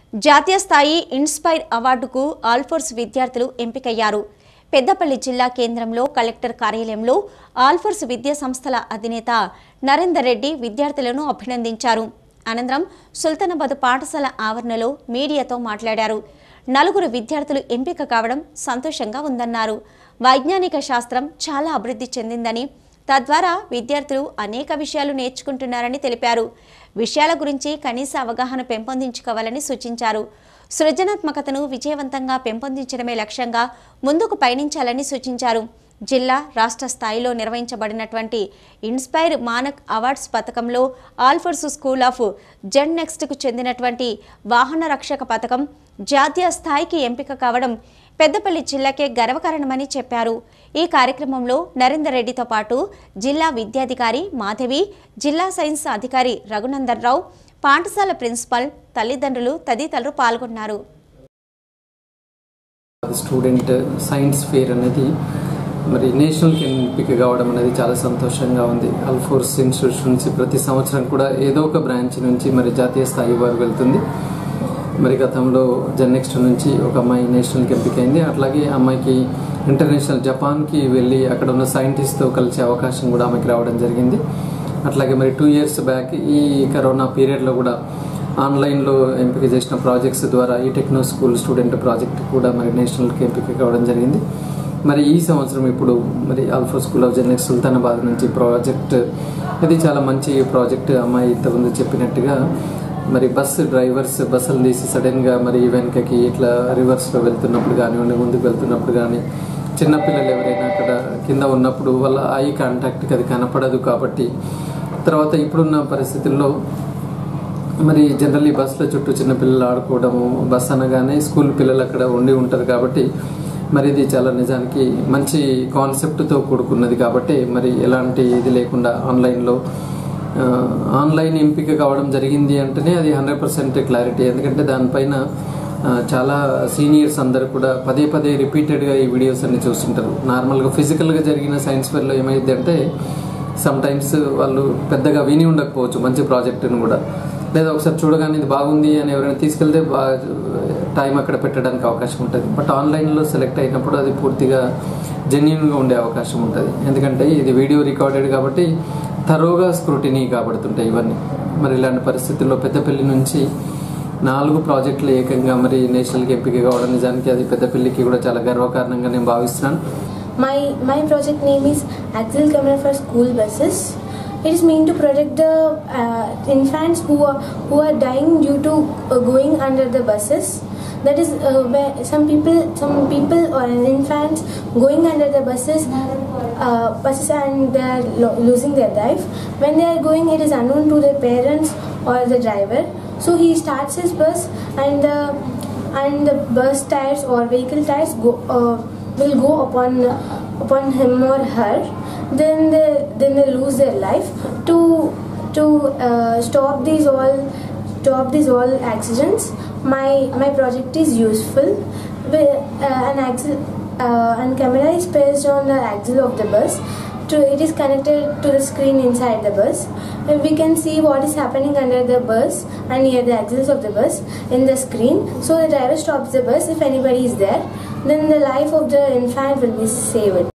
జాతీయ స్థాయి ఇన్స్పైర్ అవార్డుకు ఆల్ఫోర్స్ విద్యార్థులు ఎంపికయ్యారు పెద్దపల్లి జిల్లా కేంద్రంలో కలెక్టర్ కార్యాలయంలో ఆల్ఫోర్స్ విద్యా సంస్థల అధినేత నరేందర్ రెడ్డి విద్యార్థులను అభినందించారు అనంతరం సుల్తానాబాద్ పాఠశాల ఆవరణలో మీడియాతో మాట్లాడారు నలుగురు విద్యార్థులు ఎంపిక కావడం సంతోషంగా ఉందన్నారు వైజ్ఞానిక శాస్త్రం చాలా అభివృద్ధి చెందిందని తద్వారా విద్యార్థులు అనేక విషయాలు నేర్చుకుంటున్నారని తెలిపారు విషయాల గురించి కనీస అవగాహన పెంపొందించుకోవాలని సూచించారు సృజనాత్మకతను విజయవంతంగా పెంపొందించడమే లక్ష్యంగా ముందుకు పయనించాలని సూచించారు జిల్లా రాష్ట్ర స్థాయిలో నిర్వహించబడినటువంటి ఇన్స్పైర్ మానక్ అవార్డ్స్ పథకంలో ఆల్ఫర్స్ స్కూల్ ఆఫ్ జెడ్ నెక్స్ట్కు చెందినటువంటి వాహన రక్షక పథకం జాతీయ స్థాయికి ఎంపిక కావడం పెద్దపల్లి జిల్లాకే గర్వకారణమని చెప్పారు ఈ కార్యక్రమంలో నరేందర్ రెడ్డితో పాటు జిల్లా విద్యాధికారి మాధవి జిల్లా సైన్స్ అధికారి రఘునందన్ రావు పాఠశాల ప్రిన్సిపల్ తల్లిదండ్రులు తదితరులు పాల్గొన్నారు స్టూడెంట్ సైన్స్ ఫేర్ అనేది మరి నేషనల్కి ఎంపిక కావడం అనేది చాలా సంతోషంగా ఉంది అల్ఫోర్స్ ఇన్స్టిట్యూట్ నుంచి ప్రతి సంవత్సరం కూడా ఏదో ఒక బ్రాంచ్ నుంచి మరి జాతీయ స్థాయి వరకు వెళ్తుంది మరి గతంలో జెన్నెక్స్ట్ నుంచి ఒక అమ్మాయి నేషనల్కి ఎంపికైంది అట్లాగే అమ్మాయికి ఇంటర్నేషనల్ జపాన్కి వెళ్ళి అక్కడ ఉన్న సైంటిస్ట్తో కలిసే అవకాశం కూడా ఆమెకి రావడం జరిగింది అట్లాగే మరి టూ ఇయర్స్ బ్యాక్ ఈ కరోనా పీరియడ్లో కూడా ఆన్లైన్లో ఎంపిక చేసిన ప్రాజెక్ట్స్ ద్వారా ఈ టెక్నో స్కూల్ స్టూడెంట్ ప్రాజెక్ట్ కూడా మరి నేషనల్కి ఎంపిక కావడం జరిగింది మరి ఈ సంవత్సరం ఇప్పుడు మరి ఆల్ఫో స్కూల్ ఆఫ్ జెనెక్స్ సుల్తానాబాద్ నుంచి ప్రాజెక్ట్ ఇది చాలా మంచి ప్రాజెక్ట్ అమ్మాయి ఇంతకుముందు చెప్పినట్టుగా మరి బస్ డ్రైవర్స్ బస్సులు తీసి సడన్గా మరి వెనకకి ఇట్లా రివర్స్లో వెళ్తున్నప్పుడు కానివ్వండి ముందుకు వెళ్తున్నప్పుడు కానీ చిన్నపిల్లలు ఎవరైనా అక్కడ కింద ఉన్నప్పుడు వాళ్ళ ఐ కాంటాక్ట్కి అది కనపడదు కాబట్టి తర్వాత ఇప్పుడున్న పరిస్థితుల్లో మరి జనరల్లీ బస్సుల చుట్టూ చిన్న పిల్లలు ఆడుకోవడము బస్ అనగానే స్కూల్ పిల్లలు అక్కడ ఉండి ఉంటారు కాబట్టి మరి ఇది చాలా నిజానికి మంచి కాన్సెప్ట్తో కూడుకున్నది కాబట్టి మరి ఎలాంటి ఇది లేకుండా ఆన్లైన్లో ఆ, ఆన్లైన్ ఎంపిక కావడం జరిగింది అంటేనే అది హండ్రెడ్ పర్సెంట్ క్లారిటీ ఎందుకంటే దానిపైన ఆ, చాలా సీనియర్స్ అందరు కూడా పదే పదే రిపీటెడ్గా ఈ వీడియోస్ అన్ని చూస్తుంటారు నార్మల్గా ఫిజికల్గా జరిగిన సైన్స్ ఫేర్లో ఏమైంది అంటే సమ్ టైమ్స్ వాళ్ళు పెద్దగా విని ఉండకపోవచ్చు మంచి ప్రాజెక్టును కూడా లేదా ఒకసారి చూడగానే ఇది బాగుంది అని ఎవరైనా తీసుకెళ్తే బాగా టైం అక్కడ పెట్టడానికి అవకాశం ఉంటుంది బట్ ఆన్లైన్లో సెలెక్ట్ అయినప్పుడు అది పూర్తిగా జెన్యున్గా ఉండే అవకాశం ఉంటుంది ఎందుకంటే ఇది వీడియో రికార్డెడ్ కాబట్టి తరోగా స్క్రూటినీ కాబడుతుంటాయి ఇవన్నీ మరి ఇలాంటి పరిస్థితుల్లో పెద్దపల్లి నుంచి నాలుగు ప్రాజెక్టులు ఏకంగా మరి నేషనల్కి ఎంపిక కావడం నిజానికి అది పెద్దపల్లికి కూడా చాలా గర్వకారణంగా నేను భావిస్తున్నాను My my project name is Axle Camera for School Buses. It is meant to protect the uh, infants who are who are dying due to uh, going under the buses. That is uh, where some people some people or infants going under the buses uh, buses and they are lo- losing their life. When they are going, it is unknown to their parents or the driver. So he starts his bus and the and the bus tires or vehicle tires go. Uh, will go upon upon him or her then they then they lose their life to to uh, stop these all stop these all accidents my my project is useful With, uh, an axle uh, and camera is placed on the axle of the bus to, it is connected to the screen inside the bus and we can see what is happening under the bus and near the axles of the bus in the screen so the driver stops the bus if anybody is there then the life of the infant will be saved